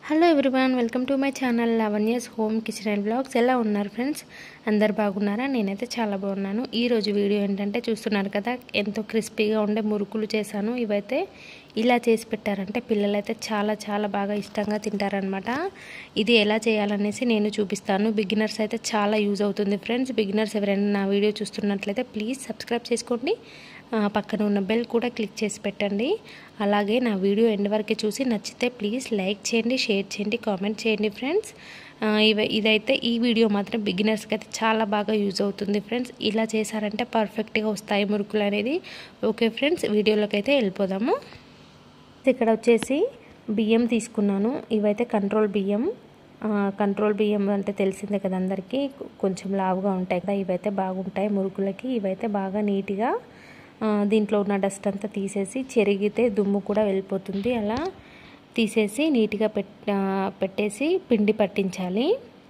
hello everyone welcome to my channel Lavanya's home kitchen and blogs ఎలా ఉన్నారు friends అందరు బాగున్నారా నేనైతే చాలా బాగున్నాను ఈరోజు వీడియో ఏంటంటే చూస్తున్నారు కదా ఎంతో క్రిస్పీగా ఉండే మురుకులు చేశాను ఇవైతే ఇలా చేసి పెట్టారంటే పిల్లలైతే చాలా చాలా బాగా ఇష్టంగా తింటారనమాట ఇది ఎలా చేయాలనేసి నేను చూపిస్తాను బిగినర్స్ అయితే చాలా యూజ్ అవుతుంది ఫ్రెండ్స్ బిగినర్స్ ఎవరైనా నా వీడియో చూస్తున్నట్లయితే ప్లీజ్ సబ్స్క్రైబ్ చేసుకోండి పక్కన ఉన్న బెల్ కూడా క్లిక్ చేసి పెట్టండి అలాగే నా వీడియో ఎండ్ వరకు చూసి నచ్చితే ప్లీజ్ లైక్ చేయండి షేర్ చేయండి కామెంట్ చేయండి ఫ్రెండ్స్ ఇవ ఇదైతే ఈ వీడియో మాత్రం బిగినర్స్కి అయితే చాలా బాగా యూజ్ అవుతుంది ఫ్రెండ్స్ ఇలా చేశారంటే పర్ఫెక్ట్గా వస్తాయి మురుకులు అనేది ఓకే ఫ్రెండ్స్ వీడియోలోకి అయితే వెళ్ళిపోదాము ఇక్కడ వచ్చేసి బియ్యం తీసుకున్నాను ఇవైతే కంట్రోల్ బియ్యం కంట్రోల్ బియ్యం అంటే తెలిసిందే కదా అందరికీ కొంచెం లావుగా ఉంటాయి కదా ఇవైతే బాగుంటాయి మురుకులకి ఇవైతే బాగా నీట్గా దీంట్లో ఉన్న డస్ట్ అంతా తీసేసి చెరిగితే దుమ్ము కూడా వెళ్ళిపోతుంది అలా తీసేసి నీట్గా పెట్ పెట్టేసి పిండి పట్టించాలి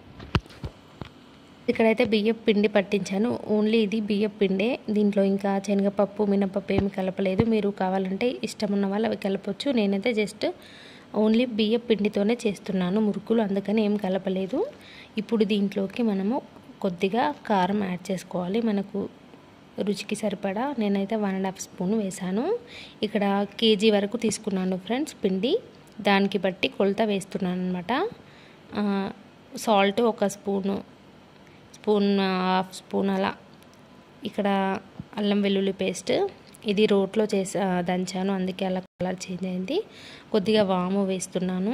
ఇక్కడైతే బియ్యం పిండి పట్టించాను ఓన్లీ ఇది బియ్యం పిండే దీంట్లో ఇంకా శనగపప్పు మినపప్పు ఏమి కలపలేదు మీరు కావాలంటే ఇష్టం ఉన్న వాళ్ళు అవి కలపచ్చు నేనైతే జస్ట్ ఓన్లీ బియ్యం పిండితోనే చేస్తున్నాను మురుకులు అందుకని ఏం కలపలేదు ఇప్పుడు దీంట్లోకి మనము కొద్దిగా కారం యాడ్ చేసుకోవాలి మనకు రుచికి సరిపడా నేనైతే వన్ అండ్ హాఫ్ స్పూన్ వేసాను ఇక్కడ కేజీ వరకు తీసుకున్నాను ఫ్రెండ్స్ పిండి దానికి బట్టి కొలత వేస్తున్నాను అనమాట సాల్ట్ ఒక స్పూను స్పూన్ హాఫ్ స్పూన్ అలా ఇక్కడ అల్లం వెల్లుల్లి పేస్ట్ ఇది రోట్లో చేసా దంచాను అందుకే అలా కలర్ చేంజ్ అయింది కొద్దిగా వాము వేస్తున్నాను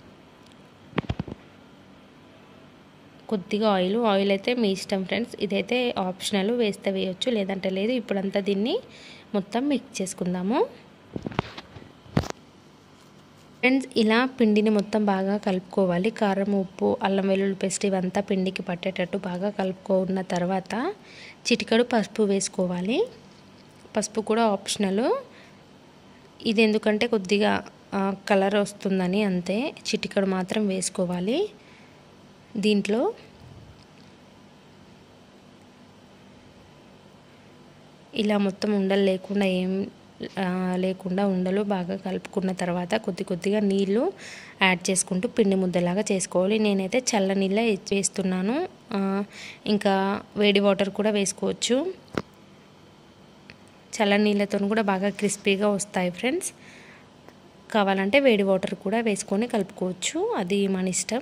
కొద్దిగా ఆయిల్ ఆయిల్ అయితే మీ ఇష్టం ఫ్రెండ్స్ ఇదైతే ఆప్షనల్ వేస్తే వేయొచ్చు లేదంటే లేదు ఇప్పుడంతా దీన్ని మొత్తం మిక్స్ చేసుకుందాము ఫ్రెండ్స్ ఇలా పిండిని మొత్తం బాగా కలుపుకోవాలి కారం ఉప్పు అల్లం వెల్లుల్లి పేస్ట్ ఇవంతా పిండికి పట్టేటట్టు బాగా కలుపుకున్న తర్వాత చిటికడు పసుపు వేసుకోవాలి పసుపు కూడా ఆప్షనల్ ఇది ఎందుకంటే కొద్దిగా కలర్ వస్తుందని అంతే చిటికడు మాత్రం వేసుకోవాలి దీంట్లో ఇలా మొత్తం ఉండలు లేకుండా ఏం లేకుండా ఉండలు బాగా కలుపుకున్న తర్వాత కొద్ది కొద్దిగా నీళ్ళు యాడ్ చేసుకుంటూ పిండి ముద్దలాగా చేసుకోవాలి నేనైతే చల్ల నీళ్ళ వేస్తున్నాను ఇంకా వేడి వాటర్ కూడా వేసుకోవచ్చు చల్ల నీళ్ళతో కూడా బాగా క్రిస్పీగా వస్తాయి ఫ్రెండ్స్ కావాలంటే వేడి వాటర్ కూడా వేసుకొని కలుపుకోవచ్చు అది మన ఇష్టం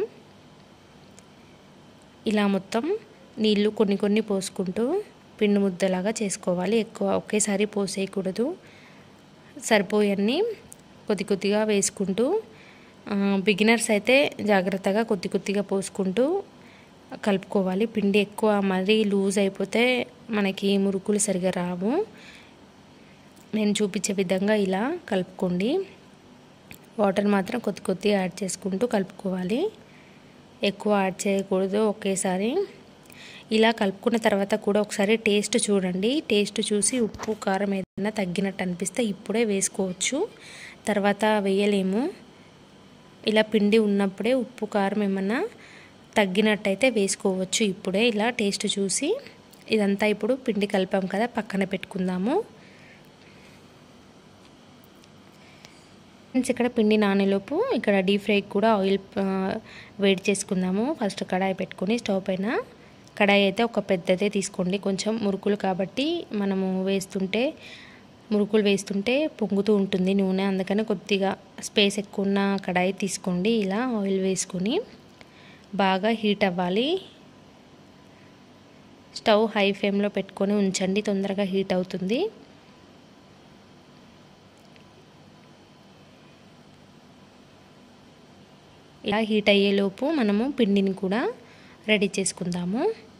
ఇలా మొత్తం నీళ్ళు కొన్ని కొన్ని పోసుకుంటూ పిండి ముద్దలాగా చేసుకోవాలి ఎక్కువ ఒకేసారి పోసేయకూడదు సరిపోయన్నీ కొద్ది కొద్దిగా వేసుకుంటూ బిగినర్స్ అయితే జాగ్రత్తగా కొద్ది కొద్దిగా పోసుకుంటూ కలుపుకోవాలి పిండి ఎక్కువ మరీ లూజ్ అయిపోతే మనకి మురుకులు సరిగా రావు నేను చూపించే విధంగా ఇలా కలుపుకోండి వాటర్ మాత్రం కొద్ది కొద్దిగా యాడ్ చేసుకుంటూ కలుపుకోవాలి ఎక్కువ యాడ్ చేయకూడదు ఒకేసారి ఇలా కలుపుకున్న తర్వాత కూడా ఒకసారి టేస్ట్ చూడండి టేస్ట్ చూసి ఉప్పు కారం ఏదైనా తగ్గినట్టు అనిపిస్తే ఇప్పుడే వేసుకోవచ్చు తర్వాత వేయలేము ఇలా పిండి ఉన్నప్పుడే ఉప్పు కారం ఏమన్నా తగ్గినట్టయితే వేసుకోవచ్చు ఇప్పుడే ఇలా టేస్ట్ చూసి ఇదంతా ఇప్పుడు పిండి కలిపాం కదా పక్కన పెట్టుకుందాము ఫ్రెండ్స్ ఇక్కడ పిండి నానేలోపు ఇక్కడ డీప్ ఫ్రైకి కూడా ఆయిల్ వేడి చేసుకుందాము ఫస్ట్ కడాయి పెట్టుకొని స్టవ్ పైన కడాయి అయితే ఒక పెద్దదే తీసుకోండి కొంచెం మురుకులు కాబట్టి మనము వేస్తుంటే మురుకులు వేస్తుంటే పొంగుతూ ఉంటుంది నూనె అందుకని కొద్దిగా స్పేస్ ఎక్కువ ఉన్న కడాయి తీసుకోండి ఇలా ఆయిల్ వేసుకొని బాగా హీట్ అవ్వాలి స్టవ్ హై ఫ్లేమ్లో పెట్టుకొని ఉంచండి తొందరగా హీట్ అవుతుంది ఇలా హీట్ అయ్యేలోపు మనము పిండిని కూడా రెడీ చేసుకుందాము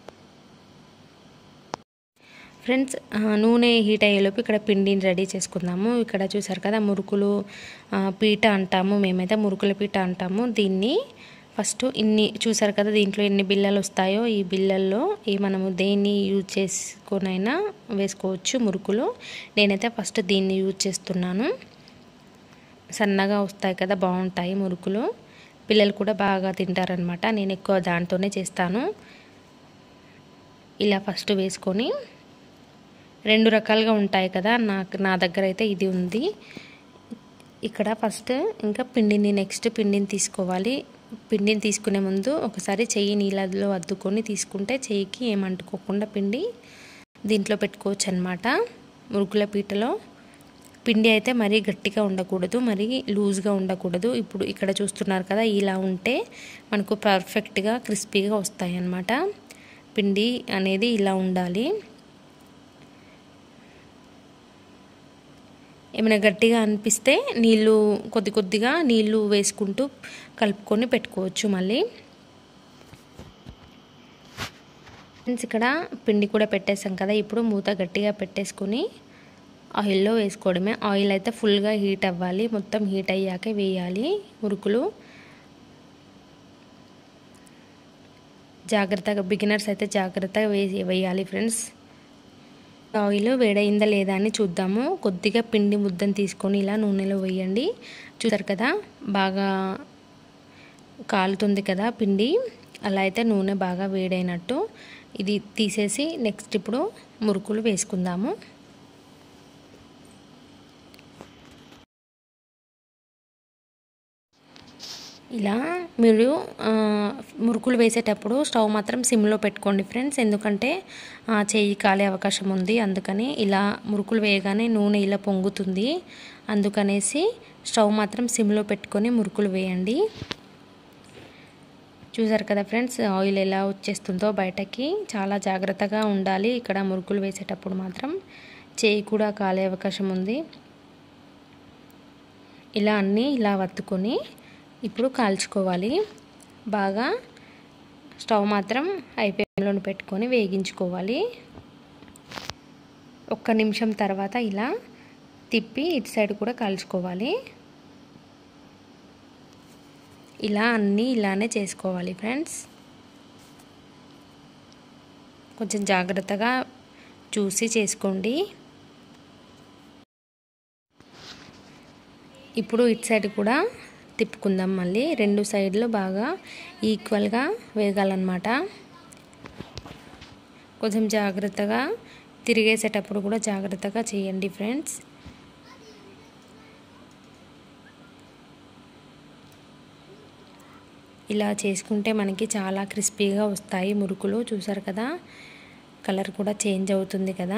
ఫ్రెండ్స్ నూనె హీట్ అయ్యేలోపు ఇక్కడ పిండిని రెడీ చేసుకుందాము ఇక్కడ చూసారు కదా మురుకులు పీట అంటాము మేమైతే మురుకుల పీట అంటాము దీన్ని ఫస్ట్ ఇన్ని చూసారు కదా దీంట్లో ఎన్ని బిల్లలు వస్తాయో ఈ బిల్లల్లో ఈ మనము దేన్ని యూజ్ చేసుకొనైనా వేసుకోవచ్చు మురుకులు నేనైతే ఫస్ట్ దీన్ని యూజ్ చేస్తున్నాను సన్నగా వస్తాయి కదా బాగుంటాయి మురుకులు పిల్లలు కూడా బాగా తింటారనమాట నేను ఎక్కువ దాంతోనే చేస్తాను ఇలా ఫస్ట్ వేసుకొని రెండు రకాలుగా ఉంటాయి కదా నాకు నా దగ్గర అయితే ఇది ఉంది ఇక్కడ ఫస్ట్ ఇంకా పిండిని నెక్స్ట్ పిండిని తీసుకోవాలి పిండిని తీసుకునే ముందు ఒకసారి చెయ్యి నీళ్ళలో అద్దుకొని తీసుకుంటే చెయ్యికి ఏమంటుకోకుండా పిండి దీంట్లో పెట్టుకోవచ్చు అనమాట మురుకుల పీటలో పిండి అయితే మరీ గట్టిగా ఉండకూడదు మరీ లూజ్గా ఉండకూడదు ఇప్పుడు ఇక్కడ చూస్తున్నారు కదా ఇలా ఉంటే మనకు పర్ఫెక్ట్గా క్రిస్పీగా వస్తాయి అన్నమాట పిండి అనేది ఇలా ఉండాలి ఏమైనా గట్టిగా అనిపిస్తే నీళ్ళు కొద్ది కొద్దిగా నీళ్ళు వేసుకుంటూ కలుపుకొని పెట్టుకోవచ్చు మళ్ళీ ఫ్రెండ్స్ ఇక్కడ పిండి కూడా పెట్టేసాం కదా ఇప్పుడు మూత గట్టిగా పెట్టేసుకొని ఆయిల్లో వేసుకోవడమే ఆయిల్ అయితే ఫుల్గా హీట్ అవ్వాలి మొత్తం హీట్ అయ్యాకే వేయాలి మురుకులు జాగ్రత్తగా బిగినర్స్ అయితే జాగ్రత్తగా వేసి వేయాలి ఫ్రెండ్స్ ఆయిల్ వేడైందా లేదా అని చూద్దాము కొద్దిగా పిండి ముద్దను తీసుకొని ఇలా నూనెలో వేయండి చూసారు కదా బాగా కాలుతుంది కదా పిండి అలా అయితే నూనె బాగా వేడైనట్టు ఇది తీసేసి నెక్స్ట్ ఇప్పుడు మురుకులు వేసుకుందాము ఇలా మీరు మురుకులు వేసేటప్పుడు స్టవ్ మాత్రం సిమ్లో పెట్టుకోండి ఫ్రెండ్స్ ఎందుకంటే చెయ్యి కాలే అవకాశం ఉంది అందుకని ఇలా మురుకులు వేయగానే నూనె ఇలా పొంగుతుంది అందుకనేసి స్టవ్ మాత్రం సిమ్లో పెట్టుకొని మురుకులు వేయండి చూసారు కదా ఫ్రెండ్స్ ఆయిల్ ఎలా వచ్చేస్తుందో బయటకి చాలా జాగ్రత్తగా ఉండాలి ఇక్కడ మురుకులు వేసేటప్పుడు మాత్రం చేయి కూడా కాలే అవకాశం ఉంది ఇలా అన్నీ ఇలా వత్తుకొని ఇప్పుడు కాల్చుకోవాలి బాగా స్టవ్ మాత్రం హై ఫ్లేమ్లో పెట్టుకొని వేగించుకోవాలి ఒక్క నిమిషం తర్వాత ఇలా తిప్పి ఇటు సైడ్ కూడా కాల్చుకోవాలి ఇలా అన్నీ ఇలానే చేసుకోవాలి ఫ్రెండ్స్ కొంచెం జాగ్రత్తగా చూసి చేసుకోండి ఇప్పుడు ఇటు సైడ్ కూడా తిప్పుకుందాం మళ్ళీ రెండు సైడ్లు బాగా ఈక్వల్గా వేగాలన్నమాట కొంచెం జాగ్రత్తగా తిరిగేసేటప్పుడు కూడా జాగ్రత్తగా చేయండి ఫ్రెండ్స్ ఇలా చేసుకుంటే మనకి చాలా క్రిస్పీగా వస్తాయి మురుకులు చూసారు కదా కలర్ కూడా చేంజ్ అవుతుంది కదా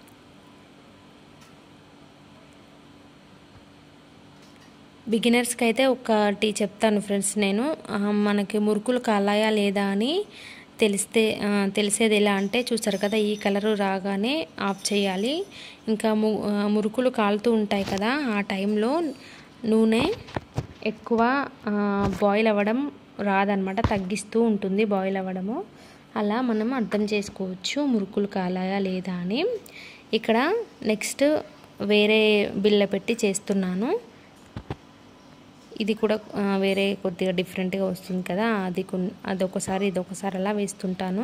బిగినర్స్కి అయితే ఒకటి చెప్తాను ఫ్రెండ్స్ నేను మనకి మురుకులు కాలాయా లేదా అని తెలిస్తే తెలిసేది ఎలా అంటే చూసారు కదా ఈ కలరు రాగానే ఆఫ్ చేయాలి ఇంకా మురుకులు కాలుతూ ఉంటాయి కదా ఆ టైంలో నూనె ఎక్కువ బాయిల్ అవ్వడం రాదనమాట తగ్గిస్తూ ఉంటుంది బాయిల్ అవ్వడము అలా మనం అర్థం చేసుకోవచ్చు మురుకులు కాలాయా లేదా అని ఇక్కడ నెక్స్ట్ వేరే బిల్ల పెట్టి చేస్తున్నాను ఇది కూడా వేరే కొద్దిగా డిఫరెంట్గా వస్తుంది కదా అది అదొకసారి ఇదొకసారి అలా వేస్తుంటాను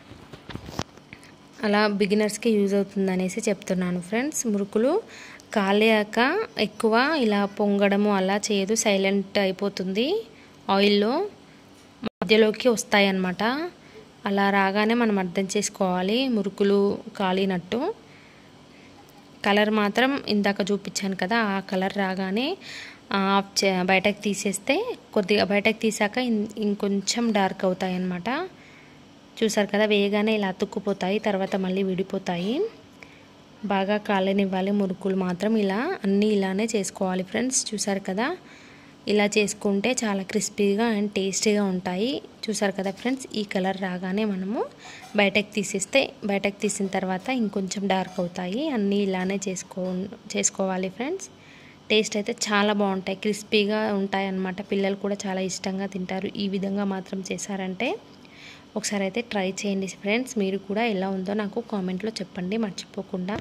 అలా బిగినర్స్కి యూజ్ అవుతుంది అనేసి చెప్తున్నాను ఫ్రెండ్స్ మురుకులు కాలేక ఎక్కువ ఇలా పొంగడము అలా చేయదు సైలెంట్ అయిపోతుంది ఆయిల్లో మధ్యలోకి వస్తాయి అన్నమాట అలా రాగానే మనం అర్థం చేసుకోవాలి మురుకులు కాలినట్టు కలర్ మాత్రం ఇందాక చూపించాను కదా ఆ కలర్ రాగానే ఆఫ్ బయటకు తీసేస్తే కొద్దిగా బయటకు తీసాక ఇంకొంచెం డార్క్ అవుతాయి అన్నమాట చూసారు కదా వేయగానే ఇలా అతుక్కుపోతాయి తర్వాత మళ్ళీ విడిపోతాయి బాగా కాలనివ్వాలి మురుకులు మాత్రం ఇలా అన్నీ ఇలానే చేసుకోవాలి ఫ్రెండ్స్ చూసారు కదా ఇలా చేసుకుంటే చాలా క్రిస్పీగా అండ్ టేస్టీగా ఉంటాయి చూసారు కదా ఫ్రెండ్స్ ఈ కలర్ రాగానే మనము బయటకు తీసేస్తే బయటకు తీసిన తర్వాత ఇంకొంచెం డార్క్ అవుతాయి అన్నీ ఇలానే చేసుకో చేసుకోవాలి ఫ్రెండ్స్ టేస్ట్ అయితే చాలా బాగుంటాయి క్రిస్పీగా ఉంటాయి అన్నమాట పిల్లలు కూడా చాలా ఇష్టంగా తింటారు ఈ విధంగా మాత్రం చేశారంటే ఒకసారి అయితే ట్రై చేయండి ఫ్రెండ్స్ మీరు కూడా ఎలా ఉందో నాకు కామెంట్లో చెప్పండి మర్చిపోకుండా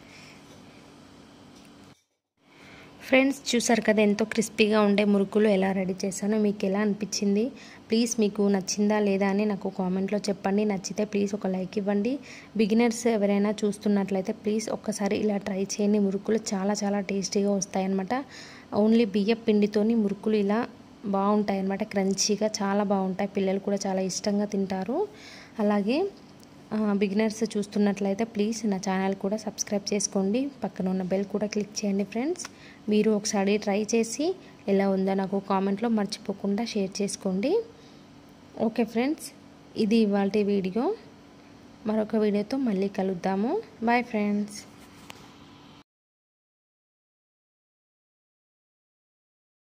ఫ్రెండ్స్ చూసారు కదా ఎంతో క్రిస్పీగా ఉండే మురుకులు ఎలా రెడీ చేశానో మీకు ఎలా అనిపించింది ప్లీజ్ మీకు నచ్చిందా లేదా అని నాకు కామెంట్లో చెప్పండి నచ్చితే ప్లీజ్ ఒక లైక్ ఇవ్వండి బిగినర్స్ ఎవరైనా చూస్తున్నట్లయితే ప్లీజ్ ఒక్కసారి ఇలా ట్రై చేయండి మురుకులు చాలా చాలా టేస్టీగా వస్తాయన్నమాట ఓన్లీ బియ్య పిండితోని మురుకులు ఇలా బాగుంటాయి అన్నమాట క్రంచీగా చాలా బాగుంటాయి పిల్లలు కూడా చాలా ఇష్టంగా తింటారు అలాగే బిగినర్స్ చూస్తున్నట్లయితే ప్లీజ్ నా ఛానల్ కూడా సబ్స్క్రైబ్ చేసుకోండి పక్కన ఉన్న బెల్ కూడా క్లిక్ చేయండి ఫ్రెండ్స్ మీరు ఒకసారి ట్రై చేసి ఎలా ఉందో నాకు కామెంట్లో మర్చిపోకుండా షేర్ చేసుకోండి ఓకే ఫ్రెండ్స్ ఇది ఇవాళ వీడియో మరొక వీడియోతో మళ్ళీ కలుద్దాము బాయ్ ఫ్రెండ్స్